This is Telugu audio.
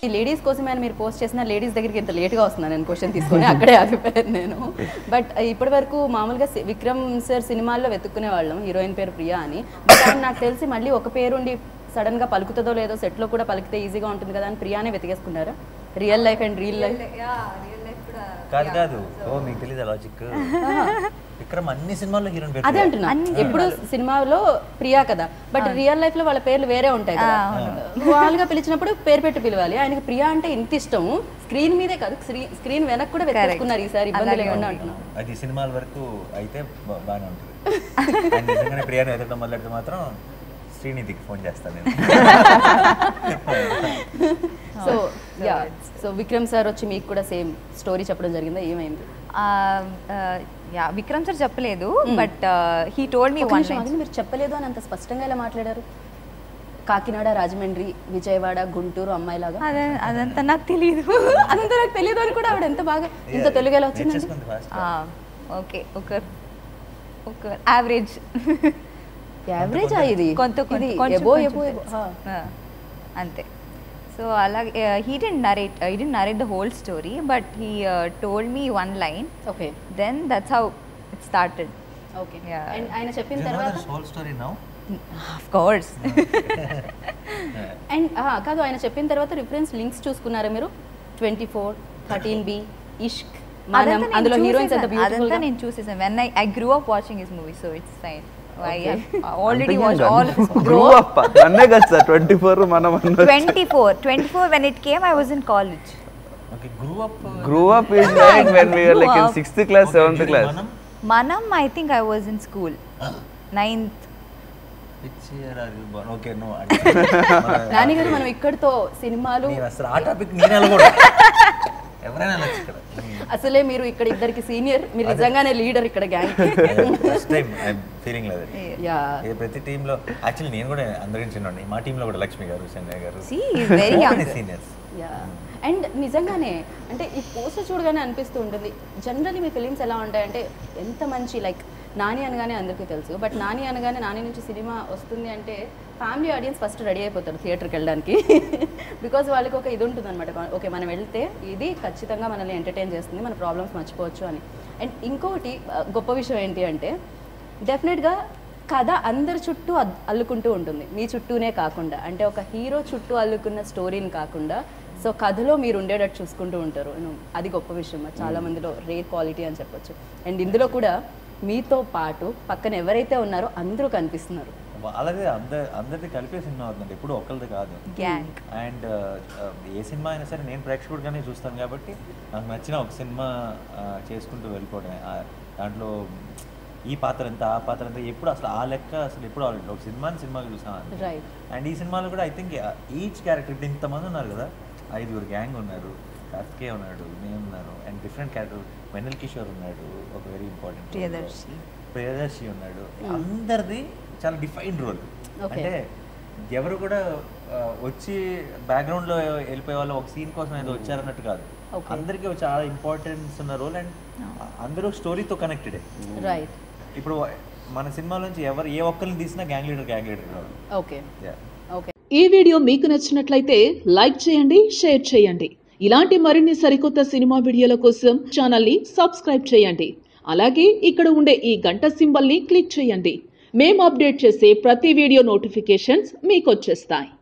ఈ లేడీస్ కోసమే మీరు పోస్ట్ చేసిన లేడీస్ దగ్గరికి ఇంత లేట్గా వస్తున్నాను నేను క్వశ్చన్ తీసుకొని అక్కడే ఆగిపోయాను నేను బట్ ఇప్పటి వరకు మామూలుగా సి- విక్రమ్ సార్ సినిమాల్లో వెతుక్కునే వాళ్ళం హీరోయిన్ పేరు ప్రియా అని బట్ ఆయన నాకు తెలిసి మళ్ళీ ఒక పేరుండి సడన్ గా పలుకుతుందో లేదో set లో కూడా పలికితే ఈజీగా ఉంటుంది కదా అని ప్రియానే వెతికేసుకున్నారా real life and real life కాదు కాదు ఓ మీకు తెలియదు లాజిక్ విక్రమ్ అన్ని సినిమాల్లో హీరోయిన్ అదే పెట్టాడు అంటున్నా ఎప్పుడు సినిమాలో ప్రియా కదా బట్ రియల్ లైఫ్ లో వాళ్ళ పేర్లు వేరే ఉంటాయి కదా వాళ్ళుగా పిలిచినప్పుడు పేరు పెట్టి పిలవాలి ఆయనకి ప్రియా అంటే ఇంత ఇష్టం స్క్రీన్ మీదే కాదు స్క్రీన్ వెనక కూడా వెతుకున్నారు ఈసారి ఇబ్బంది లేకుండా అంటున్నాం అది సినిమాల వరకు అయితే బా- బాగానే ఉంటుంది And నిజంగానే ప్రియాని వెతకడం మొదలెడితే మాత్రం శ్రీనిధికి ఫోన్ చేస్తాను నేను so yeah so Vikram sir వచ్చి మీకు కూడా సేమ్ స్టోరీ చెప్పడం జరిగిందా ఏమైంది యా విక్రమ్ సార్ చెప్పలేదు బట్ హీ టోల్డ్ మీ ఒక వన్ నిమిషం ఆగండి, మీరు చెప్పలేదు అని అంత స్పష్టంగా ఎలా మాట్లాడారు కాకినాడ రాజమండ్రి విజయవాడ గుంటూరు అమ్మాయిలాగా అదే అదంతా నాకు తెలియదు అదంతా నాకు తెలియదు అని కూడా ఆవిడ ఎంత బాగా ఇంత తెలుగు ఎలా వచ్చిందండి నేర్చేసుకుంది ఫాస్ట్ ఓకే ఒక ఒక యావరేజ్ యావరేజ్ ఇది కొంత ఇది కొంచెం ఎబో కొంచెం ఎబో తెలుసు. ఆ, అంతే సో అలాగే he didn't narrate I didn't narrate the whole story but he told me one line okay then that's how it started okay Yeah. And ఆయన చెప్పిన తర్వాత whole story now of course and కాదు ఆయన చెప్పిన తర్వాత రిఫరెన్స్ లింక్స్ చూసుకున్నారా మీరు twenty four thirteen B Ishq మనం అందులో హీరోయిన్స్ ఎంత అదంతా బ్యూటిఫుల్ నేను చూసేసాను when I I grew up watching his movie so it's fine I already watch all grew up నన్నే కదా సార్ ట్వంటీ ఫోర్ మనం twenty four twenty four when it came I was in college okay grew up grew up is like when we are like in sixth class seventh class మనం మనం I think I was in school ninth which year are you born? Okay, no. Nani garu మనం ఇక్కడితో సినిమాలు నేను అసలు ఆ టాపిక్ నేను వెళ్ళకూడదు ఎవరైనా వెళ్ళచ్చు ఇక్కడ అసలే మీరు ఇక్కడ ఇద్దరికి సీనియర్ మీరు నిజంగానే లీడర్ ఇక్కడ gang first time I'm feeling లేదు యా ఏ ప్రతి టీంలో యాక్చువల్లీ నేను కూడా అందరికీ చిన్న మా టీంలో కూడా Lakshmi garu Chennai garu see very young seniors yeah and నిజంగానే అంటే ఈ పోస్టర్ చూడగానే అనిపిస్తూ ఉంటుంది జనరల్లీ మీ ఫిలిమ్స్ ఎలా ఉంటాయంటే ఎంత మంచి లైక్ నాని అనగానే అందరికీ తెలుసు బట్ నాని అనగానే నాని నుంచి సినిమా వస్తుంది అంటే ఫ్యామిలీ ఆడియన్స్ ఫస్ట్ రెడీ అయిపోతారు థియేటర్కి వెళ్ళడానికి బికాజ్ వాళ్ళకి ఒక ఇది ఉంటుంది అనమాట ఓకే మనం వెళ్తే ఇది ఖచ్చితంగా మనల్ని ఎంటర్టైన్ చేస్తుంది మన ప్రాబ్లమ్స్ మర్చిపోవచ్చు అని అండ్ ఇంకొకటి ఆ, గొప్ప విషయం ఏంటి అంటే డెఫినెట్గా కథ అందరి చుట్టూ అద్- అల్లుకుంటూ ఉంటుంది మీ చుట్టూనే కాకుండా అంటే ఒక హీరో చుట్టూ అల్లుకున్న స్టోరీని కాకుండా సో కథలో మీరు ఉండేటట్టు చూసుకుంటూ ఉంటారు You know, అది గొప్ప విషయం అది చాలా మందిలో రేర్ క్వాలిటీ అని చెప్పొచ్చు అండ్ ఇందులో కూడా మీతో పాటు పక్కన ఎవరైతే ఉన్నారో అందరూ కనిపిస్తున్నారు వాళ్ళదే అందరి అందరిది కలిపే సినిమా అవుతుంది ఎప్పుడు ఒకరిది కాదు గ్యాంగ్ అండ్ ఏ సినిమా అయినా సరే నేను ప్రేక్షకుడిగానే చూస్తాను కాబట్టి నాకు నచ్చిన ఒక సినిమా ఆ, చేసుకుంటూ వెళ్ళిపోవడమే ఆ, దాంట్లో ఈ పాత్ర ఎంత ఆ పాత్ర ఎంత ఎప్పుడు అసలు ఆ లెక్క అసలు ఎప్పుడు ఆలోచించలేదు. ఒక సినిమాని సినిమాకి చూసాను రైట్ అండ్ ఈ సినిమాలో కూడా ఐ థింక్ ఈచ్ క్యారెక్టర్ ఇప్పుడు ఇంతమంది ఉన్నారు కదా ఐదుగురు గ్యాంగ్ ఉన్నారు కార్తికేయ ఉన్నాడు నేను ఉన్నాను and different character Vennela Kishore ఉన్నాడు ఒక వెరీ ఇంపార్టెంట్ ప్రియదర్శి. ప్రియదర్శి ఉన్నాడు అందరిది చాలా డిఫైన్డ్ రోల్ Okay. అంటే ఎవరు కూడా ఆ, వచ్చి background లో వెళ్ళిపోయే వాళ్ళు ఒక సీన్ కోసం ఏదో వచ్చారన్నట్టు కాదు Okay. అందరికీ ఒక చాలా ఇంపార్టెన్స్ ఉన్న రోల్ అండ్ అందరూ స్టోరీతో కనెక్టెడే రైట్ ఇప్పుడు మన సినిమాలోంచి ఎవరు ఏ ఒక్కరిని తీసినా గ్యాంగ్ లీడర్ గ్యాంగ్ లీడర్ కావాలి ఓకే Yeah. ఓకే ఈ వీడియో మీకు నచ్చినట్లయితే లైక్ చేయండి షేర్ చేయండి ఇలాంటి మరిన్ని సరికొత్త సినిమా వీడియోల కోసం ఛానల్ ని సబ్స్క్రైబ్ చేయండి అలాగే ఇక్కడ ఉండే ఈ గంట సింబల్ ని క్లిక్ చేయండి మేము అప్డేట్ చేసే ప్రతి వీడియో నోటిఫికేషన్స్ మీకు వచ్చేస్తాయి